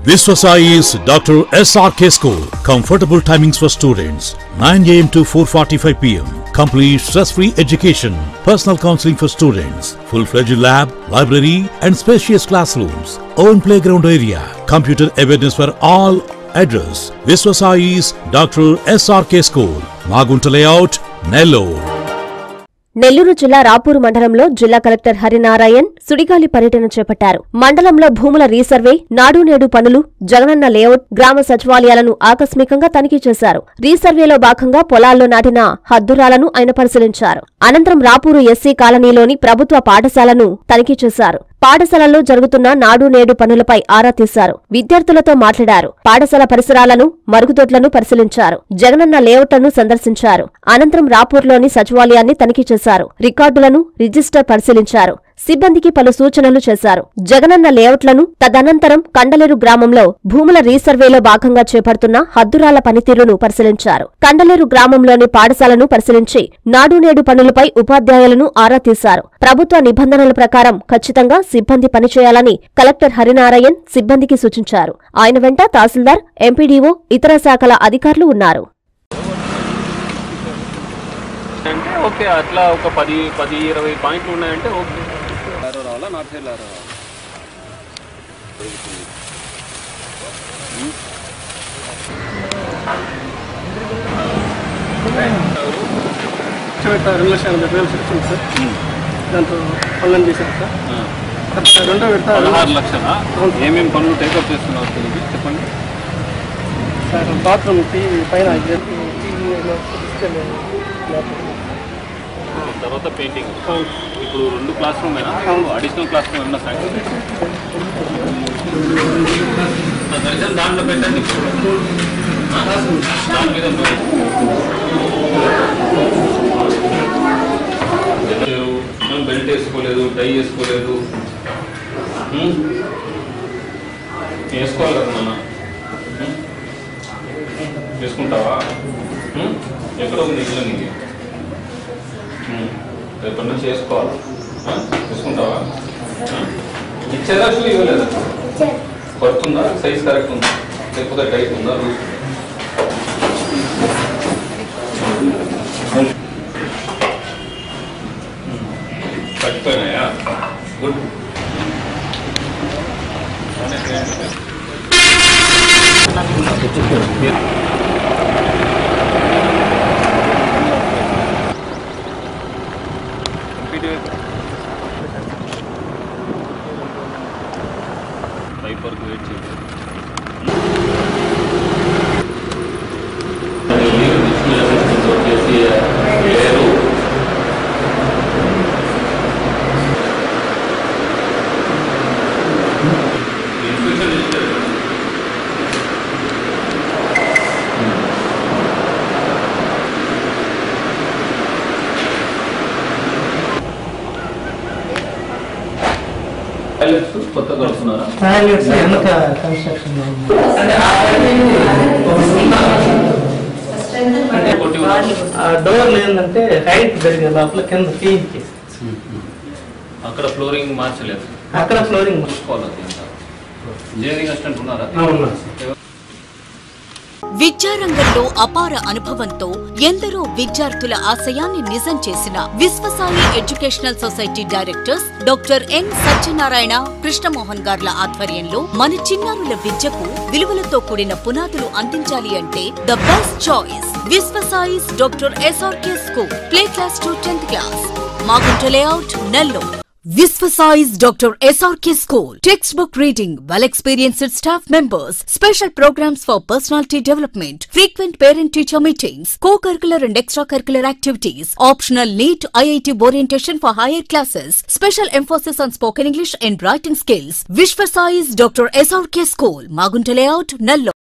Viswasai is Dr. SRK School. Comfortable timings for students 9 am to 4:45 pm. Complete stress-free education. Personal counseling for students. Full-fledged lab, library, and spacious classrooms. Own playground area. Computer awareness for all. Address Viswasai is Dr. SRK School. Magunta Layout, Nellore. Nellore జిల్లా రాపూరు మండలంలో జిల్లా collector Harinarayan సుడిగాలి పర్యటన చేపట్టారు మండలంలో భూముల resurvey నాడు నేడు పనులు జగనన్న లేఅవుట్ గ్రామ సచివాలయాలను ఆకస్మికంగా తనిఖీ చేశారు రీసర్వేలో భాగంగా పొలాల్లో నాటిన హద్దురాలను ఆయన పరిశీలించారు అనంతరం రాపూరు ఎస్సీ కాలనీలోని ప్రభుత్వ పాఠశాలను తనిఖీ చేశారు పాఠశాలల్లో జరుగుతున్న నాడు నేడు పనులపై ఆరా తీశారు విద్యార్థులతో మాట్లాడారు పాఠశాల పరిసరాలను మరుగుదొడ్లను పరిశీలించారు జగనన్న లేఅవుట్లను సందర్శించారు అనంతరం రాపూర్లోని సచివాలయాన్ని తనిఖీ చేశారు రికార్డులను రిజిస్టర్ పరిశీలించారు సిబ్బందికి పలు సూచనలు చేశారు జగనన్న లేఅవుట్లను తదనంతరం కండలేరు గ్రామంలో భూముల రీసర్వేలో భాగంగా చేపడుతున్న హద్దురాల పనితీరును పరిశీలించారు కండలేరు గ్రామంలోని పాఠశాలను పరిశీలించి నాడు నేడు పనులపై ఉపాధ్యాయులను ఆరా తీశారు ప్రభుత్వ నిబంధనల ప్రకారం ఖచ్చితంగా సిబ్బంది పనిచేయాలని కలెక్టర్ హరినారాయణ్ సిబ్బందికి సూచించారు ఆయన వెంట తహసీల్దార్ ఎంపీడీఓ ఇతర శాఖల అధికారులు ఉన్నారు అంటే ఓకే అట్లా ఒక పది పది ఇరవై పాయింట్లు ఉన్నాయంటే ఓకే ఆరో రావాలా నార్త్ సైడ్ ఆరో రావాలా పెట్టా రెండు లక్షల ఎనభై వేలు వచ్చింది సార్ దాంతో పనులను చేశారు సార్ తర్వాత రెండో విడత పదహారు లక్షల ఏమేమి పనులు టేకప్ చేస్తున్నారు దీనికి చెప్పండి సార్ బాత్రూమ్కి పైన టీవీలో డిజిటల్ ల్యాప్ తర్వాత పెయింటింగ్ ఇప్పుడు రెండు క్లాస్ రూమ్ అయినా అడిషనల్ క్లాస్ రూమ్ ఏమన్నా శాంక్షన్ దర్శనం దాంట్లో పెట్టండి దాని మీద ఉంది. లేరు, మనం బెల్ట్ వేసుకోలేదు టై వేసుకోలేదు ఉం? వేసుకోవాలి కదా నాన్న ఉం? వేసుకుంటావా ఉం? ఎక్కడ ఉంది ఇల్లు నీకు ఉం. రేపటి నుంచి వేసుకోవాలి ఆ? వేసుకుంటావా ఆ? ఇచ్చేదా షూ ఇవ్వలేదా పడుతుందా సైజ్ కరెక్ట్ ఉందా లేకపోతే టైట్ ఉందా లూజ్ పట్టిపోయినాయా గుడ్ పైప్ వరకు వెయిట్ చేయాలి వచ్చేసి లేరు ఇన్స్పెక్షన్ ఇచ్చారు టాయిలెట్స్ కొత్తగా కడుతున్నారా టాయిలెట్స్ వెనక కన్స్ట్రక్షన్ కొట్టి ఉన్నారు. ఆ డోర్లు ఏంటంటే హైట్ పెరిగే లోపల కింద పీకి అక్కడ ఫ్లోరింగ్ మార్చలేదు అక్కడ ఫ్లోరింగ్ చూసుకోవాలి అది అంతా. ఇంజనీరింగ్ అసిస్టెంట్ ఉన్నారా విద్యారంగంలో అపార అనుభవంతో ఎందరో విద్యార్థుల ఆశయాన్ని నిజం చేసిన Viswasai educational society directors doctor N Satyanarayana Krishnamohan గార్ల ఆధ్వర్యంలో మన చిన్నారుల విద్యకు విలువలతో కూడిన పునాదులు అందించాలి అంటే the best choice Viswasai's doctor SRK school play class to tenth class Magunta layout Nellore Visvasize Dr. SRK School. Textbook reading, well experienced staff members, special programs for personality development, frequent parent teacher meetings, co curricular and extracurricular activities, optional NEET IIT orientation for higher classes, special emphasis on spoken English and writing skills. Visvasize Dr. SRK School, Magunta Layout, Nallo.